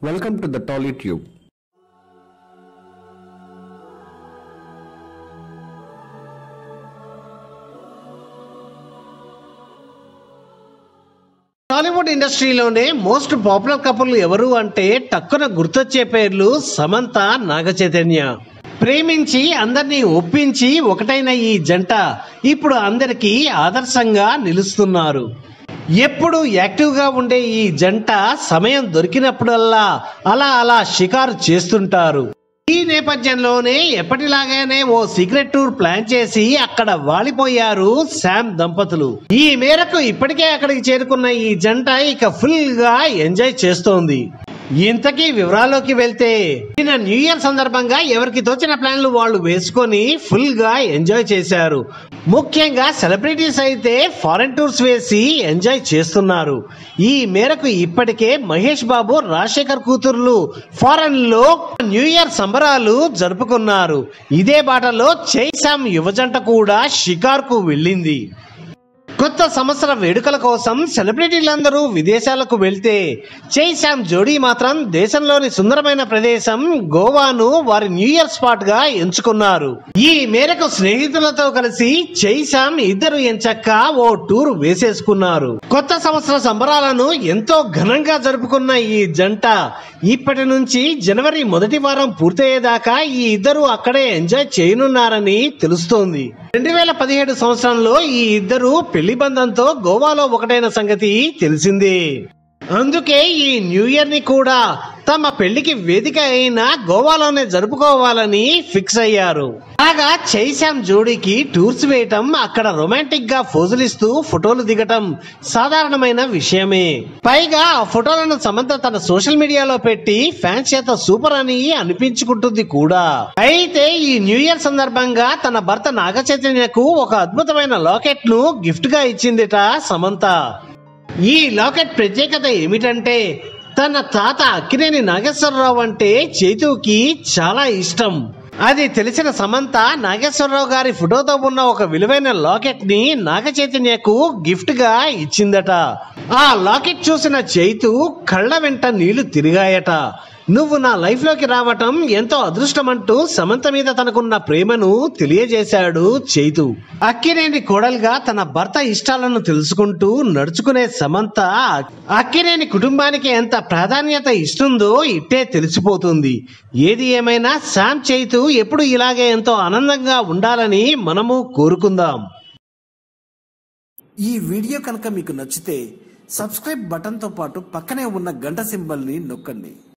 Welcome to the TollyTube. Tollywood ఇండస్ట్రీలోనే most popular couple ఎవరు అంటే టక్కున గుర్తొచ్చే పేర్లు సమంత నాగ చైతన్య ప్రేమించి అందరినీ ఒప్పించి ఒకటైన ఈ జంట ఇప్పుడు అందరికీ ఆదర్శంగా నిలుస్తున్నారు ఎప్పుడు యాక్టివ్గా ఉండే ఈ జంట సమయం దొరికినప్పుడల్లా అలా అలా షికారు చేస్తుంటారు ఈ నేపథ్యంలోనే ఎప్పటిలాగానే ఓ సీక్రెట్ టూర్ ప్లాన్ చేసి అక్కడ వాలిపోయారు శామ్ దంపతులు ఈ మేరకు ఇప్పటికే అక్కడికి చేరుకున్న ఈ జంట ఇక ఫుల్ గా ఎంజాయ్ చేస్తోంది ఇంతకీ వివరాల్లోకి వెళ్తే నిన్న న్యూ ఇయర్ సందర్భంగా ఎవరికి తోచిన ప్లాన్లు వాళ్ళు వేసుకొని ఫుల్ గా ఎంజాయ్ చేశారు ముఖ్యంగా సెలబ్రిటీస్ అయితే ఫారెన్ టూర్స్ వేసి ఎంజాయ్ చేస్తున్నారు ఈ మేరకు ఇప్పటికే మహేష్ బాబు రాజశేఖర్ కూతుర్లు ఫారెన్ లో న్యూ ఇయర్ సంబరాలు జరుపుకున్నారు ఇదే బాటలో చైసామ్ యువజంట కూడా షికార్కు వెళ్ళింది కొత్త సంవత్సర వేడుకల కోసం సెలబ్రిటీలందరూ విదేశాలకు వెళ్తే చై శామ్ జోడీ మాత్రం దేశంలోని సుందరమైన ప్రదేశం గోవాను వారి న్యూ ఇయర్ స్పాట్ గా ఎంచుకున్నారు ఈ మేరకు స్నేహితులతో కలిసి చై శామ్ ఇద్దరు ఎంచక్క ఓ టూర్ వేసేసుకున్నారు కొత్త సంవత్సర సంబరాలను ఎంతో ఘనంగా జరుపుకున్న ఈ జంట ఇప్పటి నుంచి జనవరి మొదటి వారం పూర్తయ్యేదాకా ఈ ఇద్దరు అక్కడే ఎంజాయ్ చేయనున్నారని తెలుస్తోంది రెండు వేల పదిహేడు సంవత్సరంలో ఈ ఇద్దరు పెళ్లి బంధంతో గోవాలో ఒకటైన సంగతి తెలిసిందే అందుకే ఈ న్యూ ఇయర్ ని కూడా తమ పెళ్లికి వేదిక అయిన గోవాలోనే జరుపుకోవాలని ఫిక్స్ అయ్యారు కాగా చైశామ్ జోడీకి టూర్స్ వేయటం అక్కడ రొమాంటిక్ గా ఫోజులిస్తూ ఫోటోలు దిగటం సాధారణమైన విషయమే పైగా ఆ ఫోటోలను సమంత తన సోషల్ మీడియాలో పెట్టి ఫ్యాన్స్ చేత సూపర్ అని అనిపించుకుంటుంది కూడా అయితే ఈ న్యూ ఇయర్ సందర్భంగా తన భర్త నాగ చైతన్యకు ఒక అద్భుతమైన లాకెట్ ను గిఫ్ట్ గా ఇచ్చిందిట సమంత ఈ లాకెట్ ప్రత్యేకత ఏమిటంటే తన తాత అక్కినేని నాగేశ్వరరావు అంటే చేతుకి చాలా ఇష్టం అది తెలిసిన సమంత నాగేశ్వరరావు గారి ఫోటోతో ఉన్న ఒక విలువైన లాకెట్ ని నాగ చైతన్యకు గిఫ్ట్ గా ఇచ్చిందట ఆ లాకెట్ చూసిన చైతు కళ్ళ వెంట నీళ్లు తిరిగాయట నువ్వు నా లైఫ్ లోకి రావటం ఎంతో అదృష్టమంటూ సమంత మీద తనకున్న ప్రేమను తెలియజేశాడు చైతు అక్కినేని కోడలుగా తన భర్త ఇష్టాలను తెలుసుకుంటూ నడుచుకునే సమంత అక్కినేని కుటుంబానికి ఎంత ప్రాధాన్యత ఇస్తుందో ఇట్టే తెలిసిపోతుంది ఏది ఏమైనా శామ్ చైతు ఎప్పుడు ఇలాగే ఎంతో ఆనందంగా ఉండాలని మనము కోరుకుందాం ఈ వీడియో కనుక మీకు నచ్చితే సబ్స్క్రైబ్ బటన్తో పాటు పక్కనే ఉన్న గంట సింబల్ని నొక్కండి